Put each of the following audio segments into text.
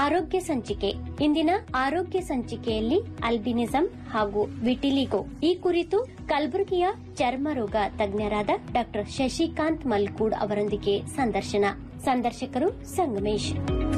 ಆರೋಗ್ಯ ಸಂಚಿಕೆ ಇಂದಿನ ಆರೋಗ್ಯ ಸಂಚಿಕೆಯಲ್ಲಿ ಅಲ್ಬಿನಿಸಂ ಹಾಗೂ ವಿಟಿಲಿಗೋ ಈ ಕುರಿತು ಕಲಬುರಗಿಯ ಚರ್ಮ ರೋಗ ತಜ್ಞರಾದ ಡಾಕ್ಟರ್ ಶಶಿಕಾಂತ್ ಮಲ್ಕೂಡ್ ಅವರೊಂದಿಗೆ ಸಂದರ್ಶನ ಸಂದರ್ಶಕರು ಸಂಗಮೇಶ್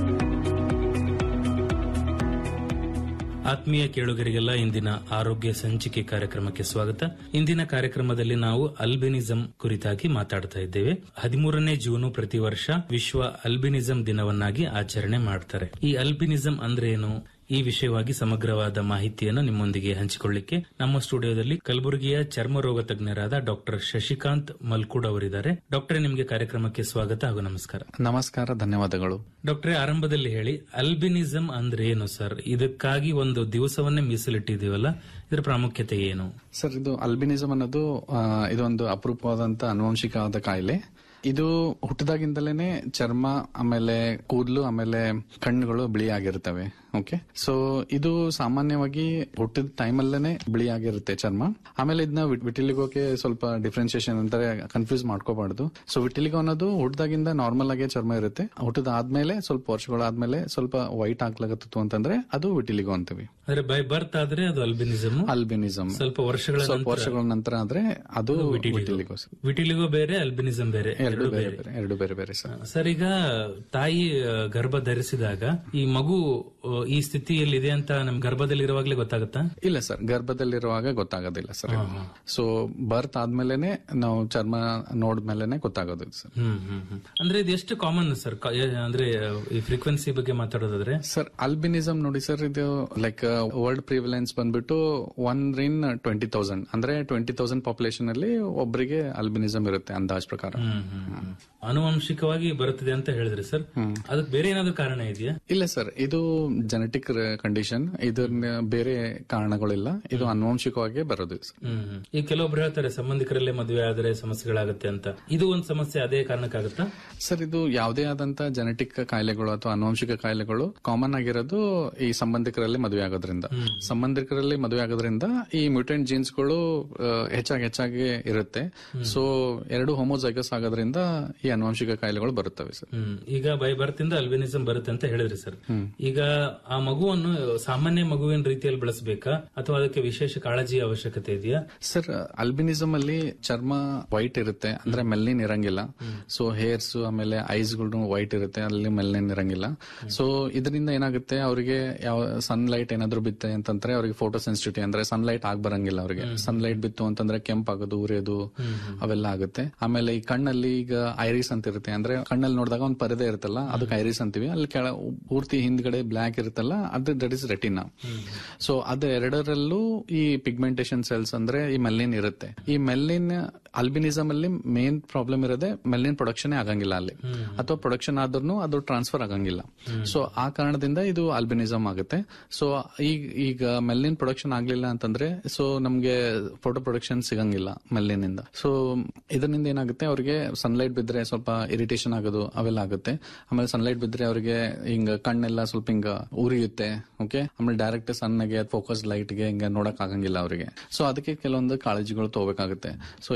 ಆತ್ಮೀಯ ಕೇಳುಗರಿಗೆಲ್ಲ ಇಂದಿನ ಆರೋಗ್ಯ ಸಂಚಿಕೆ ಕಾರ್ಯಕ್ರಮಕ್ಕೆ ಸ್ವಾಗತ ಇಂದಿನ ಕಾರ್ಯಕ್ರಮದಲ್ಲಿ ನಾವು ಅಲ್ಬಿನಿಸಂ ಕುರಿತಾಗಿ ಮಾತಾಡ್ತಾ ಇದ್ದೇವೆ ಹದಿಮೂರನೇ ಜೂನ್ ಪ್ರತಿ ವರ್ಷ ವಿಶ್ವ ಅಲ್ಬಿನಿಸಂ ದಿನವನ್ನಾಗಿ ಆಚರಣೆ ಮಾಡ್ತಾರೆ ಈ ಅಲ್ಬಿನಿಸಂ ಅಂದ್ರೆ ಏನು ಈ ವಿಷಯವಾಗಿ ಸಮಗ್ರವಾದ ಮಾಹಿತಿಯನ್ನು ನಿಮ್ಮೊಂದಿಗೆ ಹಂಚಿಕೊಳ್ಳಿಕ್ಕೆ ನಮ್ಮ ಸ್ಟುಡಿಯೋದಲ್ಲಿ ಕಲಬುರಗಿಯ ಚರ್ಮ ರೋಗ ತಜ್ಞರಾದ ಡಾಕ್ಟರ್ ಶಶಿಕಾಂತ್ ಮಲ್ಕೂಡ್ ಅವರಿದ್ದಾರೆ ಡಾಕ್ಟರ್ ನಿಮಗೆ ಕಾರ್ಯಕ್ರಮಕ್ಕೆ ಸ್ವಾಗತ ಹಾಗೂ ನಮಸ್ಕಾರ ನಮಸ್ಕಾರ ಧನ್ಯವಾದಗಳು ಡಾಕ್ಟ್ರೆ ಆರಂಭದಲ್ಲಿ ಹೇಳಿ ಅಲ್ಬಿನಿಸಂ ಅಂದ್ರೆ ಏನು ಸರ್ ಇದಕ್ಕಾಗಿ ಒಂದು ದಿವಸವನ್ನೇ ಮೀಸಲಿಟ್ಟಿದೀವಲ್ಲ ಇದರ ಪ್ರಾಮುಖ್ಯತೆ ಏನು ಸರ್ ಇದು ಅಲ್ಬಿನಿಸಮ್ ಅನ್ನೋದು ಆ, ಇದೊಂದು ಅಪರೂಪವಾದಂತ ಅನುವಂಶಿಕವಾದ ಕಾಯಿಲೆ ಇದು ಹುಟ್ಟಿದಾಗಿಂದಲೇನೆ ಚರ್ಮ ಆಮೇಲೆ ಕೂದಲು ಆಮೇಲೆ ಕಣ್ಣುಗಳು ಬಿಳಿ ಆಗಿರ್ತವೆ ಓಕೆ ಸೊ ಇದು ಸಾಮಾನ್ಯವಾಗಿ ಹುಟ್ಟಿದ ಟೈಮಲ್ಲೇನೆ ಬಿಳಿ ಆಗಿರುತ್ತೆ ಚರ್ಮ ಆಮೇಲೆ ಇದನ್ನ ವಿಟಿಲಿಗೋಗೆ ಸ್ವಲ್ಪ ಡಿಫ್ರೆನ್ಸಿಯೇಷನ್ ಅಂತಾರೆ ಕನ್ಫ್ಯೂಸ್ ಮಾಡ್ಕೋಬಾರ್ದು ಸೊ ವಿಟಿಲಿಗೋ ಅನ್ನೋದು ಹುಟ್ಟಿದಾಗಿಂದ ನಾರ್ಮಲ್ ಆಗಿ ಚರ್ಮ ಇರುತ್ತೆ ಹುಟ್ಟಿದಾದ್ಮೇಲೆ ಸ್ವಲ್ಪ ವರ್ಷಗಳಾದ್ಮೇಲೆ ಸ್ವಲ್ಪ ವೈಟ್ ಆಗ್ಲಾಗತ್ತಿತ್ತು ಅಂತಂದ್ರೆ ಅದು ವಿಟಿಲಿಗೋ ಅಂತೀವಿ ಅಂದ್ರೆ ಬೈ ಬರ್ತ್ ಆದ್ರೆ ಅದು ಅಲ್ಬಿನಿಸಂ ಅಲ್ಬಿನಿಸಮ್ ಸ್ವಲ್ಪ ವರ್ಷಗಳ ಸ್ವಲ್ಪ ನಂತರ ವರ್ಷಗಳ ನಂತರ ಆದ್ರೆ ಅದು ವಿಟಿಲಿಗೋ ಸರ್. ವಿಟಿಲಿಗೋ ಬೇರೆ ಅಲ್ಬಿನಿಸಂ ಬೇರೆ ಎರಡು ಬೇರೆ ಬೇರೆ ಎರಡು ಬೇರೆ ಬೇರೆ ಸರ್ ಸರ್ ಈಗ ತಾಯಿ ಆ, ಗರ್ಭ ಧರಿಸಿದಾಗ ಈ ಮಗು ಆ, ಈ ಸ್ಥಿತಿಯಲ್ಲಿದೆ ಅಂತ ನಮ್ ಗರ್ಭದಲ್ಲಿ ಇರುವಾಗಲೇ ಗೊತ್ತಾಗುತ್ತಾ ಇಲ್ಲ ಸರ್ ಗರ್ಭದಲ್ಲಿರುವಾಗ ಗೊತ್ತಾಗೋದಿಲ್ಲ ಸರ್ ಸೊ ಬರ್ತ್ ಆದ್ಮೇಲೆನೆ ನಾವು ಚರ್ಮ ನೋಡ್ಮೇಲೆನೆ ಗೊತ್ತಾಗೋದು ಇದು ಸರ್ ಹ್ಮ್ ಹ್ಮ್ ಹ್ಮ್ ಅಂದ್ರೆ ಇದು ಎಷ್ಟು ಕಾಮನ್ ಸರ್ ಕ- ಏ- ಅಂದ್ರೆ ಈ ಫ್ರೀಕ್ವೆನ್ಸಿ ಬಗ್ಗೆ ಮಾತಾಡೋದಾದ್ರೆ ಸರ್ ಅಲ್ಬಿನಿಸಮ್ ನೋಡಿ ಸರ್ ಇದು ಲೈಕ್ ವರ್ಲ್ಡ್ ಪ್ರಿವಿಲೆನ್ಸ್ ಬಂದ್ಬಿಟ್ಟು ಒನ್ ಇನ್ ಟ್ವೆಂಟಿ ತೌಸಂಡ್ ಅಂದ್ರೆ ಟ್ವೆಂಟಿ ತೌಸಂಡ್ ಪಾಪ್ಯುಲೇಷನ್ ಅಲ್ಲಿ ಒಬ್ಬರಿಗೆ ಅಲ್ಬಿನಿಸಮ್ ಇರುತ್ತೆ ಅಂದಾಜ್ ಪ್ರಕಾರ ಹ್ಮ್ ಹ್ಮ್ ಹ್ಮ್. ಆನುವಂಶಿಕವಾಗಿ ಬರುತ್ತದೆ ಅಂತ ಹೇಳಿದ್ರಿ ಸರ್ ಅದಕ್ಕೆ ಬೇರೆ ಏನಾದ್ರು ಕಾರಣ ಇದೆಯಾ ಇಲ್ಲ ಸರ್ ಇದು ಜೆನೆಟಿಕ್ ಕಂಡೀಷನ್ ಇದನ್ನ ಬೇರೆ ಕಾರಣಗಳಿಲ್ಲ ಇದು ಆನುವಂಶಿಕವಾಗಿ ಬರೋದು ಸರ್ ಹ್ಮ್ ಹ್ಮ್. ಈಗ ಕೆಲವೊಬ್ರು ಹೇಳ್ತಾರೆ ಸಂಬಂಧಿಕರಲ್ಲೇ ಮದುವೆ ಆದರೆ ಸಮಸ್ಯೆಗಳಾಗುತ್ತೆ ಅಂತ ಇದು ಒಂದು ಸಮಸ್ಯೆ ಅದೇ ಕಾರಣಕ್ಕಾಗುತ್ತಾ ಸರ್ ಇದು ಯಾವುದೇ ಆದಂತ ಜೆನೆಟಿಕ್ ಕಾಯಿಲೆಗಳು ಅಥವಾ ಆನುವಂಶಿಕ ಕಾಯಿಲೆಗಳು ಕಾಮನ್ ಆಗಿರೋದು ಈ ಸಂಬಂಧಿಕರಲ್ಲಿ ಮದುವೆ ಆಗೋದ್ರಿಂದ ಸಂಬಂಧಿಕರಲ್ಲಿ ಮದುವೆ ಆಗೋದ್ರಿಂದ ಈ ಮ್ಯೂಟೆಂಟ್ ಜೀನ್ಸ್ಗಳು ಹೆಚ್ಚಾಗಿ ಹೆಚ್ಚಾಗಿ ಇರುತ್ತೆ ಸೊ ಎರಡು ಹೋಮೋಜೈಗಸ್ ಆಗೋದ್ರಿಂದ ಈ ಆನುವಂಶಿಕ ಕಾಯಿಲೆಗಳು ಬರುತ್ತವೆ ಸರ್ ಹ್ಮ್ ಈಗ ಬೈ ಬರ್ತಿಂದ ಅಲ್ಬಿನಿಸಂ ಬರುತ್ತೆ ಅಂತ ಹೇಳಿದ್ರಿ ಸರ್ ಈಗ ಆ ಮಗುವನ್ನು ಸಾಮಾನ್ಯ ಮಗುವಿನ ರೀತಿಯಲ್ಲಿ ಬೆಳೆಸಬೇಕಾ ಅಥವಾ ಅದಕ್ಕೆ ವಿಶೇಷ ಕಾಳಜಿ ಅವಶ್ಯಕತೆ ಇದೆಯಾ ಸರ್ ಅಲ್ಬಿನಿಸಮ್ ಅಲ್ಲಿ ಚರ್ಮ ವೈಟ್ ಇರುತ್ತೆ ಅಂದ್ರೆ ಮೆಲ್ಲಿನ್ ಇರಂಗಿಲ್ಲ ಸೊ ಹೇರ್ಸ್ ಆಮೇಲೆ ಐಸ್ ಗಳು ವೈಟ್ ಇರುತ್ತೆ ಅಲ್ಲಿ ಮೆಲ್ಲಿನ್ ಇರಂಗಿಲ್ಲ ಸೊ ಇದರಿಂದ ಏನಾಗುತ್ತೆ ಅವರಿಗೆ ಯಾವ ಸನ್ಲೈಟ್ ಏನಾದ್ರು ಬಿತ್ತೆ ಅಂತಂದ್ರೆ ಅವ್ರಿಗೆ ಫೋಟೋ ಸೆನ್ಸಿಟಿವಿಟಿ ಅಂದ್ರೆ ಸನ್ಲೈಟ್ ಆಗ್ ಬರಂಗಿಲ್ಲ ಅವ್ರಿಗೆ ಸನ್ಲೈಟ್ ಬಿತ್ತು ಅಂತಂದ್ರೆ ಕೆಂಪಾಗೋದು ಉರಿಯೋದು ಅವೆಲ್ಲ ಆಗುತ್ತೆ ಆಮೇಲೆ ಈ ಕಣ್ಣಲ್ಲಿ ಈಗ ಐರಿಸ್ ಅಂತ ಇರುತ್ತೆ ಅಂದ್ರೆ ಕಣ್ಣಲ್ಲಿ ನೋಡಿದಾಗ ಒಂದು ಪರದೆ ಇರುತ್ತಲ್ಲ ಅದಕ್ಕೆ ಐರಿಸ್ ಅಂತೀವಿ ಅಲ್ಲಿ ಕೆಳ ಪೂರ್ತಿ ಹಿಂದ್ಗಡೆ ಬ್ಲಾಕ್ ಇರುತ್ತಲ್ಲ ಅದು ದಟ್ ಇಸ್ ರೆಟಿನಾ ಸೊ ಅದು ಎರಡರಲ್ಲೂ ಈ ಪಿಗ್ಮೆಂಟೇಶನ್ ಸೆಲ್ಸ್ ಅಂದ್ರೆ ಈ ಮೆಲ್ಲಿನ್ ಇರುತ್ತೆ ಈ ಮೆಲ್ಲಿನ್ ಅಲ್ಬಿನಿಸಮ್ ಅಲ್ಲಿ ಮೇನ್ ಪ್ರಾಬ್ಲಮ್ ಇರೋದೇ ಮೆಲ್ಲಿನ್ ಪ್ರೊಡಕ್ಷನ್ ಆಗಂಗಿಲ್ಲ ಅಲ್ಲಿ ಅಥವಾ ಪ್ರೊಡಕ್ಷನ್ ಆದ್ರೂ ಅದು ಟ್ರಾನ್ಸ್ಫರ್ ಆಗಂಗಿಲ್ಲ ಸೊ ಆ ಕಾರಣದಿಂದ ಇದು ಅಲ್ಬಿನಿಸಮ್ ಆಗುತ್ತೆ ಸೊ ಈಗ ಈಗ ಮೆಲ್ಲಿನ್ ಪ್ರೊಡಕ್ಷನ್ ಆಗ್ಲಿಲ್ಲ ಅಂತಂದ್ರೆ ಸೊ ನಮ್ಗೆ ಫೋಟೋ ಪ್ರೊಡಕ್ಷನ್ ಸಿಗಂಗಿಲ್ಲ ಮೆಲ್ಲಿನಿಂದ ಸೊ ಇದರಿಂದ ಏನಾಗುತ್ತೆ ಅವ್ರಿಗೆ ಸನ್ಲೈಟ್ ಬಿದ್ರೆ ಸ್ವಲ್ಪ ಇರಿಟೇಷನ್ ಆಗೋದು ಅವೆಲ್ಲ ಆಗುತ್ತೆ ಆಮೇಲೆ ಸನ್ಲೈಟ್ ಬಿದ್ರೆ ಅವ್ರಿಗೆ ಹಿಂಗ ಕಣ್ಣೆಲ್ಲ ಸ್ವಲ್ಪ ಹಿಂಗ ಉರಿಯುತ್ತೆ ಓಕೆ ಆಮೇಲೆ ಡೈರೆಕ್ಟ್ ಸಣ್ಣಗೆ ಫೋಕಸ್ ಲೈಟ್ ಗೆ ಹಿಂಗ ನೋಡಕ್ ಆಗಂಗಿಲ್ಲ ಅವರಿಗೆ ಸೊ ಅದಕ್ಕೆ ಕೆಲವೊಂದು ಕಾಳಜಿಗಳು ತಗೋಬೇಕಾಗುತ್ತೆ ಸೊ